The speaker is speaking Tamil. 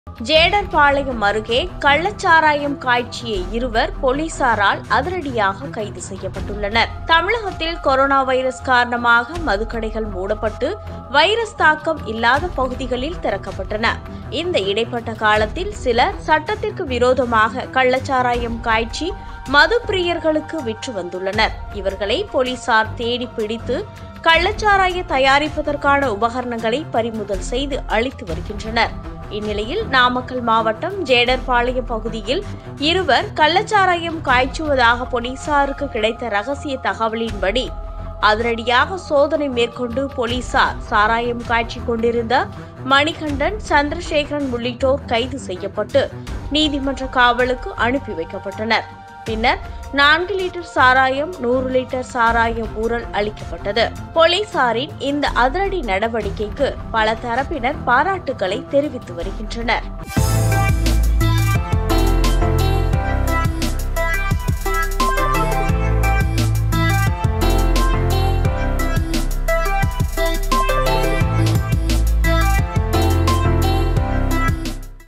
ஜேடர்பாளையம் அருகே கள்ளச்சாராயம் காய்ச்சிய இருவர் போலீசாரால் அதிரடியாக கைது செய்யப்பட்டுள்ளனர் தமிழகத்தில் கொரோனா வைரஸ் காரணமாக மதுக்கடைகள் மூடப்பட்டு வைரஸ் தாக்கம் இல்லாத பகுதிகளில் திறக்கப்பட்டன இந்த இடைப்பட்ட காலத்தில் சிலர் சட்டத்திற்கு விரோதமாக கள்ளச்சாராயம் காய்ச்சி மது பிரியர்களுக்கு விற்று வந்துள்ளனர் இவர்களை போலீசார் தேடி பிடித்து கள்ளச்சாராய தயாரிப்பதற்கான உபகரணங்களை பறிமுதல் செய்து அளித்து வருகின்றனர் இந்நிலையில் நாமக்கல் மாவட்டம் ஜேடர்பாளையம் பகுதியில் இருவர் கள்ளச்சாராயம் காய்ச்சுவதாக போலீசாருக்கு கிடைத்த ரகசிய தகவலின்படி அதிரடியாக சோதனை மேற்கொண்டு போலீசார் சாராயம் காய்ச்சி கொண்டிருந்த மணிகண்டன் சந்திரசேகரன் உள்ளிட்டோர் கைது செய்யப்பட்டு நீதிமன்ற காவலுக்கு அனுப்பி வைக்கப்பட்டனர் பின்னர் நான்கு லிட்டர் சாராயம் நூறு லிட்டர் சாராயம் ஊரல் அளிக்கப்பட்டது போலீசாரின் இந்த அதிரடி நடவடிக்கைக்கு பல தரப்பினர் பாராட்டுகளை தெரிவித்து வருகின்றனர்